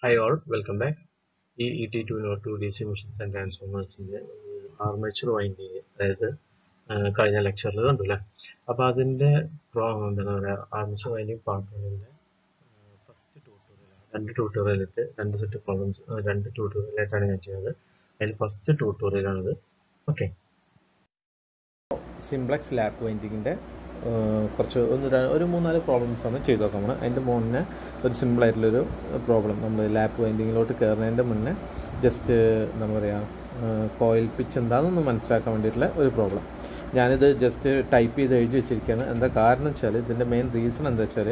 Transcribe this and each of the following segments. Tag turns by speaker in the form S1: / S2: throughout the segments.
S1: Hi all welcome back E E T two nought two D C machines and ട്രാൻസ്ഫോമേഴ്സിൻ്റെ armature winding അതായത് ആ, കഴിഞ്ഞ ലെക്ചറിൽ കണ്ടു അപ്പോൾ അതിൻ്റെ എന്താണ് പറയുക ആർമേച്ചർ വൈൻഡിങ് പാർട്ട് വണ്ണിൻ്റെ ഫസ്റ്റ് ട്യൂട്ടോറിയൽ രണ്ട് ട്യൂട്ടോറിയലിട്ട് രണ്ട് സെറ്റ് പ്രോബ്ലംസ് രണ്ട് ട്യൂട്ടോറിയലായിട്ടാണ് ഞാൻ ചെയ്യുന്നത് അതിൽ ഫസ്റ്റ് ട്യൂട്ടോറിയലാണിത് ഓക്കെ
S2: സിംപ്ലക്സ് ലാപ്പ് പെയിൻറ്റിങ്ങിൻ്റെ കുറച്ച് ഒന്ന് ര- ഒരു മൂന്നാല് പ്രോബ്ലംസ് ആണ് ചെയ്ത് നോക്കാം നമ്മൾ അതിൻ്റെ മുന്നേ ഒരു സിമ്പിളായിട്ടുള്ളൊരു പ്രോബ്ലം നമ്മൾ ലാപ്പ് പെയിൻറ്റിങ്ങിലോട്ട് കയറുന്നതിൻ്റെ മുന്നേ ജസ്റ്റ് എന്താ പറയുക കോയിൽ പിച്ച് എന്താണെന്നൊന്ന് മനസ്സിലാക്കാൻ വേണ്ടിയിട്ടുള്ള ഒരു പ്രോബ്ലം ഞാനിത് ജസ്റ്റ് ടൈപ്പ് ചെയ്ത് എഴുതി വെച്ചിരിക്കുകയാണ് എന്താ കാരണം വെച്ചാൽ ഇതിൻ്റെ മെയിൻ റീസൺ എന്താ വെച്ചാൽ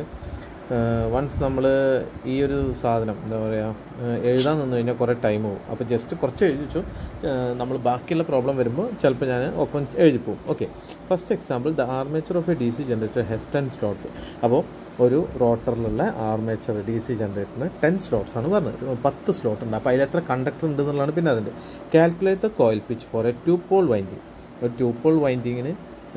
S2: വൺസ് നമ്മൾ ഈ ഒരു സാധനം എന്താ പറയുക എഴുതാൻ നിന്ന് കഴിഞ്ഞാൽ കുറേ ടൈം പോകും അപ്പോൾ ജസ്റ്റ് കുറച്ച് എഴുതി വെച്ചു നമ്മൾ ബാക്കിയുള്ള പ്രോബ്ലം വരുമ്പോൾ ചിലപ്പോൾ ഞാൻ ഒപ്പം എഴുതി പോകും okay first example the armature of a D C generator has ten slots അപ്പോൾ ഒരു റോട്ടറിലുള്ള ആർമേച്ചർ ഡി സി ജനറേറ്ററിന് ടെൻ സ്ലോട്ട്സ് ആണ് പറഞ്ഞത് പത്ത് സ്ലോട്ട് ഉണ്ട് അപ്പോൾ അതിൽ എത്ര കണ്ടക്ടർ ഉണ്ട് എന്നുള്ളതാണ് പിന്നെ അതിൻ്റെ calculate the coil pitch for a two pole winding ഒരു ടു പോൾ വൈൻഡിങ്ങിന്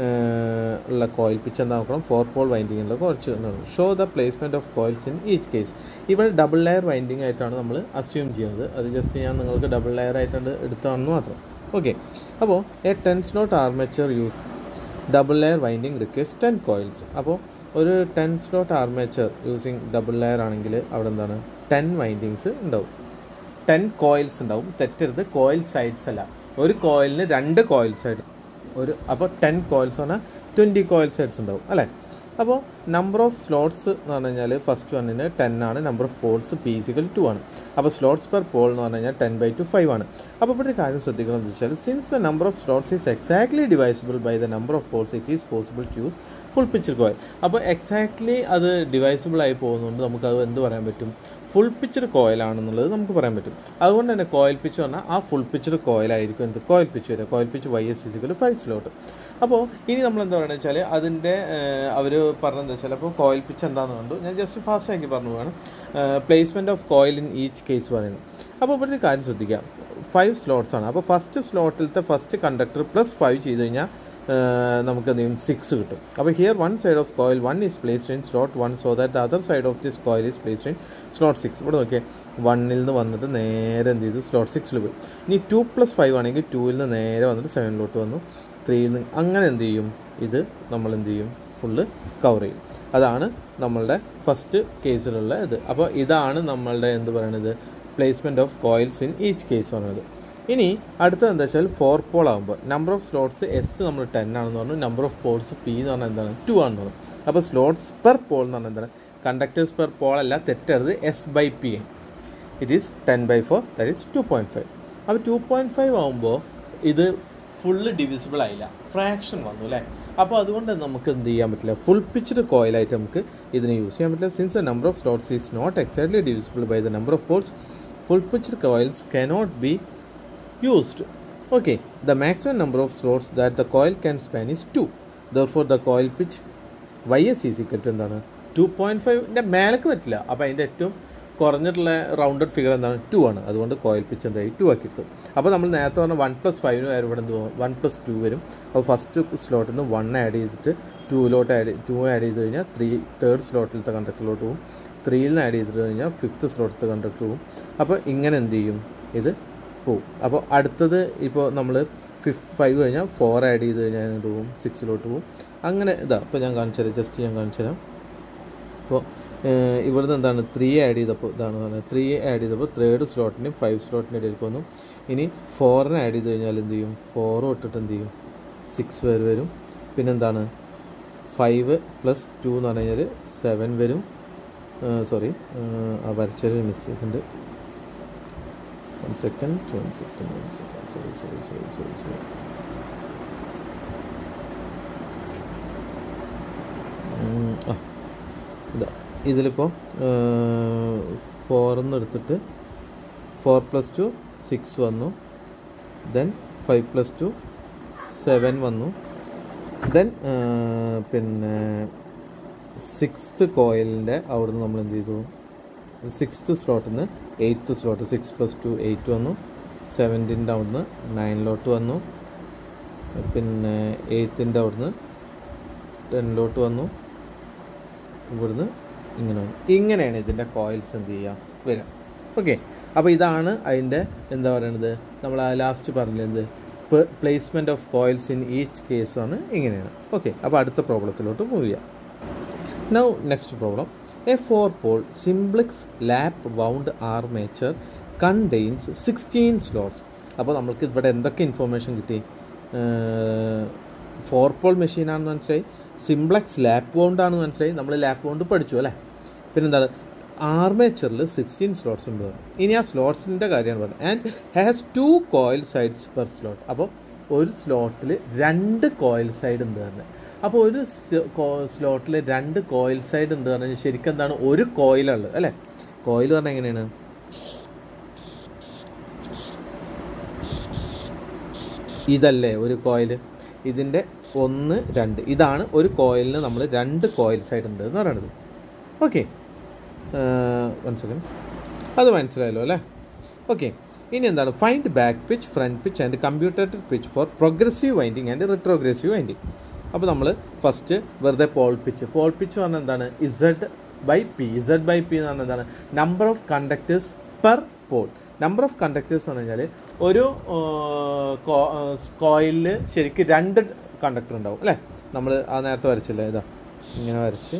S2: ഉള്ള കോയിൽ പിച്ച് എന്താ നോക്കണം ഫോർ പോൾ വൈൻഡിങ്ങിലുള്ള കുറച്ച് show the placement of coils in each case ഇവിടെ ഡബിൾ ലെയർ വൈൻഡിങ് ആയിട്ടാണ് നമ്മൾ അസ്യൂം ചെയ്യുന്നത് അത് ജസ്റ്റ് ഞാൻ നിങ്ങൾക്ക് ഡബിൾ ലെയർ ആയിട്ടാണ് എടുത്താണെന്ന് മാത്രം ഓക്കെ അപ്പോൾ a ten slot armature use double layer winding request ten coils അപ്പോൾ ഒരു ten slot armature using double layer ആണെങ്കിൽ അവിടെ എന്താണ് ടെൻ വൈൻഡിങ്സ് ഉണ്ടാവും ടെൻ കോയിൽസ് ഉണ്ടാവും തെറ്റരുത് കോയിൽ സൈഡ്സ് അല്ല ഒരു കോയിലിന് രണ്ട് കോയിൽ സൈഡ് ഒരു അപ്പോൾ ടെൻ കോയിൽസ് പറഞ്ഞാൽ ട്വൻറ്റി കോയിൽ സൈഡ്സ് ഉണ്ടാവും അല്ലേ അപ്പോൾ നമ്പർ ഓഫ് സ്ലോട്ട്സ് എന്ന് പറഞ്ഞു കഴിഞ്ഞാൽ ഫസ്റ്റ് വണ്ണിന് ടെൻ ആണ് number of poles P equal two ആണ് അപ്പോൾ സ്ലോട്ട്സ് പെർ പോൾ എന്ന് പറഞ്ഞു കഴിഞ്ഞാൽ ടെൻ ബൈ ടു ഫൈവ് ആണ് അപ്പോൾ ഇവിടെ ഒരു കാര്യം ശ്രദ്ധിക്കണം എന്ന് വെച്ചാൽ since the number of slots is exactly divisible by the number of poles it is possible to use full picture coil അപ്പോൾ എക്സാക്ട്ലി അത് ഡിവൈസിബിൾ ആയി പോകുന്നതുകൊണ്ട് നമുക്ക് അത് എന്ത് പറയാൻ പറ്റും ഫുൾ പിക്ചർ കോയിലാണെന്നുള്ളത് നമുക്ക് പറയാൻ പറ്റും അതുകൊണ്ട് തന്നെ കോയിൽ പിച്ച് പറഞ്ഞാൽ ആ ഫുൾ പിക്ചർ കോയിലായിരിക്കും എന്ത് കോയിൽ പിച്ച് വരിക coil pitch Y S physical five slot അപ്പോൾ ഇനി നമ്മൾ എന്താ പറയുന്നത് വെച്ചാൽ അതിൻ്റെ അവർ പറഞ്ഞതെന്ന് വെച്ചാൽ അപ്പോൾ കോയിൽ പിച്ച് എന്താണെന്ന് കണ്ടു ഞാൻ ജസ്റ്റ് ഫാസ്റ്റ് ആക്കി പറഞ്ഞു പോവാണ് placement of coil in each case പറയുന്നത് അപ്പോൾ ഇവിടെ ഒരു കാര്യം ശ്രദ്ധിക്കുക ഫൈവ് സ്ലോട്ട്സ് ആണ് അപ്പോൾ ഫസ്റ്റ് സ്ലോട്ടിലത്തെ ഫസ്റ്റ് കണ്ടക്ടർ പ്ലസ് ഫൈവ് ചെയ്ത് കഴിഞ്ഞാൽ നമുക്ക് എന്ത് ചെയ്യും സിക്സ് കിട്ടും അപ്പോൾ here one side of coil one is placed in slot one so that the other side of this coil is placed in slot six ഇവിടെ നോക്കിയേ വണ്ണിൽ നിന്ന് വന്നിട്ട് നേരെ എന്ത് ചെയ്തു സ്ലോട്ട് സിക്സിൽ പോയി ഇനി ടു പ്ലസ് ഫൈവ് ആണെങ്കിൽ ടൂവിൽ നിന്ന് നേരെ വന്നിട്ട് സെവനിലോട്ട് വന്നു ത്രീയിൽ നിന്ന് അങ്ങനെ എന്ത് ചെയ്യും ഇത് നമ്മൾ എന്ത് ചെയ്യും ഫുള്ള് കവർ ചെയ്യും അതാണ് നമ്മളുടെ ഫസ്റ്റ് കേസിലുള്ള ഇത് അപ്പോൾ ഇതാണ് നമ്മളുടെ എന്ത് പറയുന്നത് placement of coils in each case പറയുന്നത് ഇനി അടുത്തത് എന്താ വെച്ചാൽ ഫോർ പോൾ ആകുമ്പോൾ നമ്പർ ഓഫ് സ്ലോട്ട്സ് എസ് നമ്മൾ ടെൻ ആണെന്ന് പറഞ്ഞു നമ്പർ ഓഫ് പോൾസ് പി എന്ന് പറഞ്ഞാൽ എന്താണ് ടു ആണെന്ന് പറഞ്ഞു അപ്പോൾ സ്ലോട്ട്സ് പെർ പോൾ എന്ന് പറഞ്ഞാൽ എന്താണ് കണ്ടക്ടേഴ്സ് പെർ പോൾ അല്ല തെറ്റരുത് S by P it is ten by four that is two point five അപ്പോൾ ടു പോയിൻറ്റ് ഫൈവ് ആകുമ്പോൾ ഇത് ഫുള്ള് ഡിവിസിബിൾ ആയില്ല ഫ്രാക്ഷൻ വന്നു അല്ലേ അപ്പോൾ അതുകൊണ്ട് നമുക്ക് എന്ത് ചെയ്യാൻ പറ്റില്ല ഫുൾ പിച്ച്ഡ് കോയിലായിട്ട് നമുക്ക് ഇതിനെ യൂസ് ചെയ്യാൻ പറ്റില്ല since the number of slots is not exactly divisible by the number of poles full pitched coils cannot be used. Okay, the maximum number of slots that the coil can span is 2. Therefore, the coil pitch YS is equal to എന്താണ് two point ഫൈവിൻ്റെ മേലേക്ക് പറ്റില്ല അപ്പോൾ അതിൻ്റെ ഏറ്റവും കുറഞ്ഞിട്ടുള്ള rounded figure എന്താണ് two ആണ് അതുകൊണ്ട് കോയിൽ പിച്ച് എന്തായി ടു ആക്കി എടുത്തു അപ്പോൾ നമ്മൾ നേരത്തെ പറഞ്ഞ വൺ പ്ലസ് ഫൈവിന് വരും ഇവിടെ എന്ത് വൺ പ്ലസ് ടു വരും അപ്പോൾ ഫസ്റ്റ് സ്ലോട്ടിൽ നിന്ന് വൺ ആഡ് ചെയ്തിട്ട് ടൂവിലോട്ട് ആഡ് ടു ആഡ് ചെയ്ത് കഴിഞ്ഞാൽ ത്രീ തേർഡ് സ്ലോട്ടിലത്തെ കണ്ടക്ടറിലോട്ട് പോകും ത്രീയിൽ നിന്ന് ആഡ് ചെയ്തിട്ട് കഴിഞ്ഞാൽ ഫിഫ്ത്ത് സ്ലോട്ടിലത്തെ കണ്ടക്ടർ പോകും അപ്പോൾ ഇങ്ങനെ എന്ത് ചെയ്യും ഇത് പോവും അപ്പോൾ അടുത്തത് ഇപ്പോൾ നമ്മൾ ഫിഫ് ഫൈവ് കഴിഞ്ഞാൽ ഫോർ ആഡ് ചെയ്ത് കഴിഞ്ഞാൽ അങ്ങോട്ട് പോകും സിക്സിലോട്ട് പോകും അങ്ങനെ ഇതാ ഇപ്പോൾ ഞാൻ കാണിച്ചു തരാം ജസ്റ്റ് ഞാൻ കാണിച്ചു തരാം അപ്പോൾ ഇവിടുന്ന് എന്താണ് ത്രീ ആഡ് ചെയ്തപ്പോൾ ഇതാണ് പറഞ്ഞത് ത്രീ ആഡ് ചെയ്തപ്പോൾ തേർഡ് സ്ലോട്ടിനും ഫൈവ് സ്ലോട്ടിനും ഇടയിൽ വന്നു ഇനി ഫോറിന് ആഡ് ചെയ്ത് കഴിഞ്ഞാൽ എന്ത് ചെയ്യും ഫോർ തൊട്ടിട്ട് എന്ത് ചെയ്യും സിക്സ് വരെ വരും പിന്നെന്താണ് ഫൈവ് പ്ലസ് ടു എന്ന് പറഞ്ഞു കഴിഞ്ഞാൽ സെവൻ വരും സോറി ആ വരച്ചൊരു മിസ്റ്റേക്ക് ഉണ്ട് one second one second one second sorry sorry sorry sorry sorry ഉം, ആ ഇതാ ഇതിലിപ്പോൾ ഫോറിന്ന് എടുത്തിട്ട് ഫോർ പ്ലസ് ടു സിക്സ് വന്നു then five plus two seven then ദെൻ പിന്നെ സിക്സ്ത് കോയിലിൻ്റെ അവിടുന്ന് നമ്മൾ എന്ത് ചെയ്തു സിക്സ്ത് സ്ലോട്ടിൽ നിന്ന് eighth slot six plus two eight വന്നു സെവൻറ്റീൻ്റെ അവിടുന്ന് നയനിലോട്ട് വന്നു പിന്നെ എയ്ത്തിൻ്റെ അവിടുന്ന് ടെന്നിലോട്ട് വന്നു ഇവിടുന്ന് ഇങ്ങനെ വന്നു ഇങ്ങനെയാണ് ഇതിൻ്റെ കോയിൽസ് എന്ത് ചെയ്യുക വരിക ഓക്കെ അപ്പോൾ ഇതാണ് അതിൻ്റെ എന്താ പറയുന്നത് നമ്മൾ ആ ലാസ്റ്റ് പറഞ്ഞത് placement of coils in each കേസാണ് ഇങ്ങനെയാണ് ഓക്കെ അപ്പോൾ അടുത്ത പ്രോബ്ലത്തിലോട്ട് മൂവ് ചെയ്യാം now next problem a four pole simplex lap wound armature contains sixteen slots അപ്പോൾ നമുക്ക് ഇവിടെ എന്തൊക്കെ ഇൻഫർമേഷൻ കിട്ടി ഫോർ പോൾ മെഷീനാണെന്ന് മനസ്സിലായി സിംപ്ലക്സ് ലാപ്പ് വൗണ്ട് ആണെന്ന് മനസ്സിലായി നമ്മൾ ലാപ്പ് വൗണ്ട് പഠിച്ചു അല്ലേ പിന്നെന്താണ് ആർമേച്ചറിൽ സിക്സ്റ്റീൻ സ്ലോട്ട്സ് ഉണ്ട് ഇനി ആ സ്ലോട്ട്സിൻ്റെ കാര്യമാണ് പറഞ്ഞത് and has two coil sides per slot അപ്പോൾ ഒരു സ്ലോട്ടിൽ രണ്ട് കോയിൽ സൈഡ് ഉണ്ട് പറഞ്ഞത് അപ്പോൾ ഒരു സ്ലോട്ടിൽ രണ്ട് കോയിൽ സൈഡ് ഉണ്ട് പറഞ്ഞാൽ ശരിക്കും എന്താണ് ഒരു കോയിലുള്ളത് അല്ലേ കോയിൽ പറഞ്ഞാൽ എങ്ങനെയാണ് ഇതല്ലേ ഒരു കോയിൽ ഇതിൻ്റെ ഒന്ന് രണ്ട് ഇതാണ് ഒരു കോയിലിന് നമ്മൾ രണ്ട് കോയിൽ സൈഡ് ഉണ്ട് എന്ന് പറയുന്നത് ഓക്കെ വൺ സെക്കൻഡ് അത് മനസ്സിലായല്ലോ അല്ലേ ഓക്കെ ഇനി എന്താണ് find back pitch front pitch and commutated pitch for progressive winding and retrogressive winding അപ്പോൾ നമ്മൾ ഫസ്റ്റ് വെറുതെ പോൾ പിച്ച് പോൾ പിച്ച് പറഞ്ഞാൽ എന്താണ് Z by P Z by P എന്ന് പറഞ്ഞാൽ എന്താണ് number of conductors per pole number of conductors എന്ന് പറഞ്ഞാൽ ഒരു കോയിലിൽ ശരിക്കും രണ്ട് കണ്ടക്ടർ ഉണ്ടാവും അല്ലേ നമ്മൾ ആ നേരത്തെ വരച്ചില്ലേ ഇതാ ഇങ്ങനെ വരച്ച്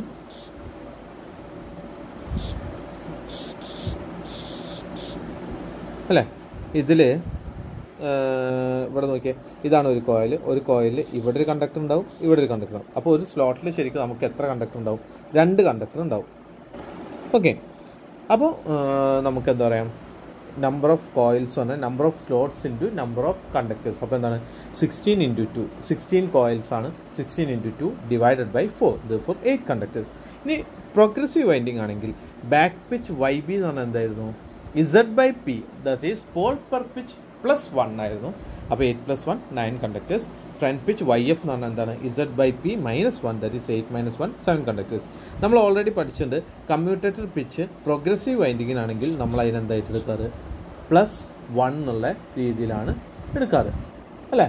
S2: അല്ലേ ഇതിൽ ഇവിടെ നോക്കിയേ ഇതാണ് ഒരു കോയിൽ ഒരു കോയിൽ ഇവിടെ ഒരു കണ്ടക്ടർ ഉണ്ടാവും ഇവിടെ ഒരു കണ്ടക്ടർ ഉണ്ടാവും അപ്പോൾ ഒരു സ്ലോട്ടിൽ ശരിക്കും നമുക്ക് എത്ര കണ്ടക്ടർ ഉണ്ടാവും രണ്ട് കണ്ടക്ടർ ഉണ്ടാവും ഓക്കെ അപ്പോൾ നമുക്ക് എന്താ പറയാം നമ്പർ ഓഫ് കോയിൽസ് പറഞ്ഞാൽ number of slots into number of conductors അപ്പോൾ എന്താണ് sixteen into two sixteen coils ആണ് sixteen into two divided by four ഇത് ഫോർ എയ്റ്റ് കണ്ടക്ടേഴ്സ് ഇനി പ്രോഗ്രസീവ് വൈൻഡിങ് ആണെങ്കിൽ ബാക്ക് പിച്ച് വൈ ബി എന്ന് പറഞ്ഞാൽ എന്തായിരുന്നു Z by P that is pole per pitch plus one ആയിരുന്നു അപ്പോൾ eight plus one nine conductors front pitch Y F എന്ന് പറഞ്ഞാൽ എന്താണ് Z by P minus one that is eight minus one seven conductors നമ്മൾ already പഠിച്ചിട്ടുണ്ട് commutator pitch progressive വൈൻഡിങ്ങിനാണെങ്കിൽ നമ്മൾ അതിനെന്തായിട്ട് എടുക്കാറ് പ്ലസ് വൺ എന്നുള്ള രീതിയിലാണ് എടുക്കാറ് അല്ലേ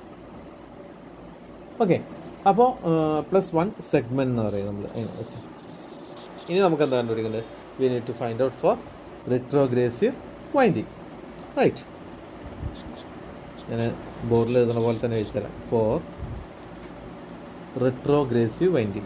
S2: ഓക്കെ അപ്പോൾ പ്ലസ് വൺ സെഗ്മെൻറ്റ് എന്ന് പറയും നമ്മൾ ഇനി നമുക്ക് എന്താ കണ്ടുപിടിക്കേണ്ടത് we need to find out for retrogressive winding right ഞാൻ ബോർഡിൽ എഴുതുന്ന പോലെ തന്നെ എഴുതി തരാം for retrogressive winding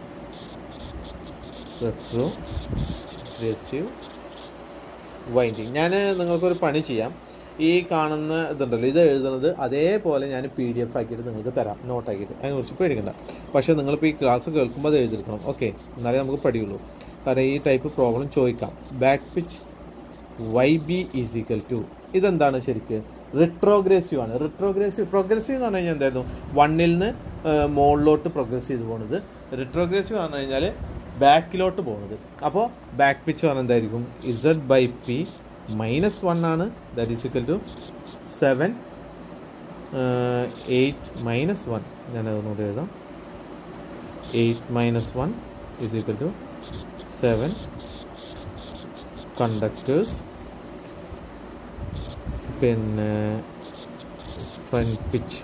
S2: retrogressive winding ഞാൻ നിങ്ങൾക്കൊരു പണി ചെയ്യാം ഈ കാണുന്ന ഇതുണ്ടല്ലോ ഇത് എഴുതുന്നത് അതേപോലെ ഞാൻ പി ഡി എഫ് ആക്കിയിട്ട് നിങ്ങൾക്ക് തരാം നോട്ട് ആക്കിയിട്ട് അതിനെക്കുറിച്ച് പേടിക്കണ്ട പക്ഷേ നിങ്ങളിപ്പോൾ ഈ ക്ലാസ് കേൾക്കുമ്പോൾ അത് എഴുതിയിരിക്കണം ഓക്കെ എന്നാലേ നമുക്ക് പഠിയുള്ളൂ കാരണം ഈ ടൈപ്പ് പ്രോബ്ലം ചോദിക്കാം back pitch Y B is equal to ഇതെന്താണ് ശരിക്ക് റിട്രോഗ്രേസീവ് ആണ് റിട്രോഗ്രേസീവ് പ്രോഗ്രസീവ് എന്ന് പറഞ്ഞു കഴിഞ്ഞാൽ എന്തായിരുന്നു വണ്ണിൽ നിന്ന് മുകളിലോട്ട് പ്രോഗ്രസ് ചെയ്ത് പോകുന്നത് റിട്രോഗ്രേസീവ് പറഞ്ഞു കഴിഞ്ഞാൽ ബാക്കിലോട്ട് പോകുന്നത് അപ്പോൾ ബാക്ക് പിച്ച് പറഞ്ഞാൽ എന്തായിരിക്കും Z by P minus one ആണ് that is equal to seven eight minus one ഞാൻ അതൊന്നുകൂടി എഴുതാം eight minus one is equal to seven conductors പിന്നെ ഫ്രണ്ട് പിച്ച്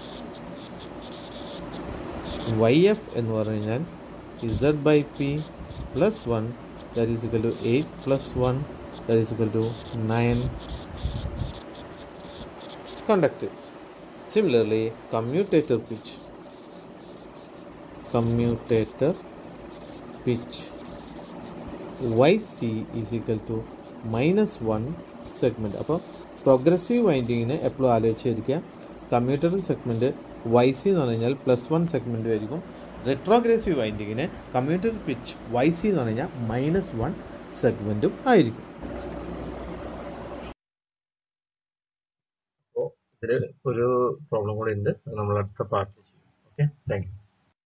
S2: വൈ എഫ് എന്ന് പറഞ്ഞു കഴിഞ്ഞാൽ Z by P plus one that is equal to eight plus one that is equal to nine conductors. Similarly, commutator pitch. Commutator pitch YC is equal to minus one segment അപ്പോൾ progressive വൈൻഡിങ്ങിന് എപ്പോഴും ആലോചിച്ചിരിക്കുക commutator segment Y C എന്ന് പറഞ്ഞു കഴിഞ്ഞാൽ plus one segment ആയിരിക്കും retrogressive വൈൻഡിങ്ങിന് commutator pitch Y C എന്ന് പറഞ്ഞു കഴിഞ്ഞാൽ മൈനസ് വൺ സെഗ്മെൻറ്റും ആയിരിക്കും
S1: അപ്പോൾ ഇതിൽ ഒരു പ്രോബ്ലം കൂടി ഉണ്ട് അത് നമ്മൾ അടുത്ത പാർട്ടിൽ ചെയ്യും ഓക്കെ താങ്ക് യു